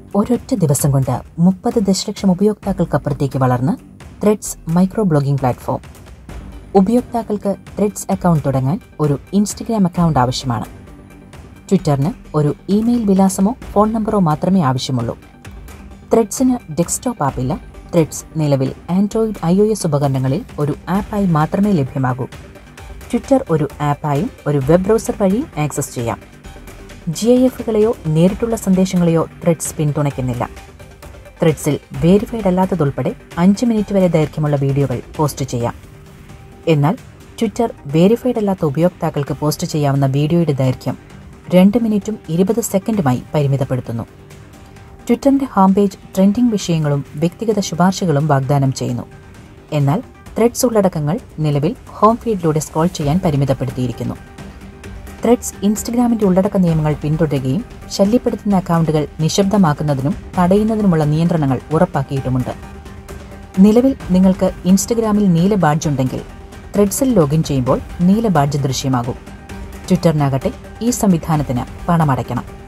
ഒരൊറ്റ ദിവസം കൊണ്ട് മുപ്പത് ദശലക്ഷം ഉപയോക്താക്കൾക്കപ്പുറത്തേക്ക് വളർന്ന് ത്രെഡ്സ് മൈക്രോ ബ്ലോഗിംഗ് പ്ലാറ്റ്ഫോം ഉപയോക്താക്കൾക്ക് ത്രെഡ്സ് അക്കൗണ്ട് തുടങ്ങാൻ ഒരു ഇൻസ്റ്റഗ്രാം അക്കൗണ്ട് ആവശ്യമാണ് ട്വിറ്ററിന് ഒരു ഇമെയിൽ വിലാസമോ ഫോൺ നമ്പറോ മാത്രമേ ആവശ്യമുള്ളൂ ത്രെഡ്സിന് ഡെസ്ക്ടോപ്പ് ആപ്പില്ല ത്രെഡ്സ് നിലവിൽ ആൻഡ്രോയിഡ് ഐ ഒ എസ് ഉപകരണങ്ങളിൽ ഒരു ആപ്പായി മാത്രമേ ലഭ്യമാകൂ ട്വിറ്റർ ഒരു ആപ്പായും ഒരു വെബ് ബ്രൗസർ വഴിയും ആക്സസ് ചെയ്യാം ജി ഐ എഫുകളെയോ നേരിട്ടുള്ള സന്ദേശങ്ങളെയോ ത്രെഡ്സ് പിന്തുണയ്ക്കുന്നില്ല ത്രെഡ്സിൽ വേരിഫൈഡ് അല്ലാത്തതുൾപ്പെടെ അഞ്ച് മിനിറ്റ് വരെ ദൈർഘ്യമുള്ള വീഡിയോകൾ പോസ്റ്റ് ചെയ്യാം എന്നാൽ ട്വിറ്റർ വേരിഫൈഡ് അല്ലാത്ത ഉപയോക്താക്കൾക്ക് പോസ്റ്റ് ചെയ്യാവുന്ന വീഡിയോയുടെ ദൈർഘ്യം രണ്ട് മിനിറ്റും ഇരുപത് സെക്കൻഡുമായി പരിമിതപ്പെടുത്തുന്നു ട്വിറ്ററിന്റെ ഹോം പേജ് ട്രെൻഡിംഗ് വിഷയങ്ങളും വ്യക്തിഗത ശുപാർശകളും വാഗ്ദാനം ചെയ്യുന്നു എന്നാൽ ത്രെഡ്സ് ഉള്ളടക്കങ്ങൾ നിലവിൽ ഹോം ഫീഡിലൂടെ സ്ക്രോൾ ചെയ്യാൻ പരിമിതപ്പെടുത്തിയിരിക്കുന്നു ത്രെഡ്സ് ഇൻസ്റ്റഗ്രാമിന്റെ ഉള്ളടക്ക നിയമങ്ങൾ പിന്തുടരുകയും ശല്യപ്പെടുത്തുന്ന അക്കൗണ്ടുകൾ നിശബ്ദമാക്കുന്നതിനും തടയുന്നതിനുമുള്ള നിയന്ത്രണങ്ങൾ ഉറപ്പാക്കിയിട്ടുമുണ്ട് നിലവിൽ നിങ്ങൾക്ക് ഇൻസ്റ്റഗ്രാമിൽ നീല ബാഡ്ജ് ഉണ്ടെങ്കിൽ ത്രെഡ്സിൽ ലോഗിൻ ചെയ്യുമ്പോൾ നീല ബാഡ്ജ് ദൃശ്യമാകും ട്വിറ്ററിനാകട്ടെ ഈ സംവിധാനത്തിന് പണമടയ്ക്കണം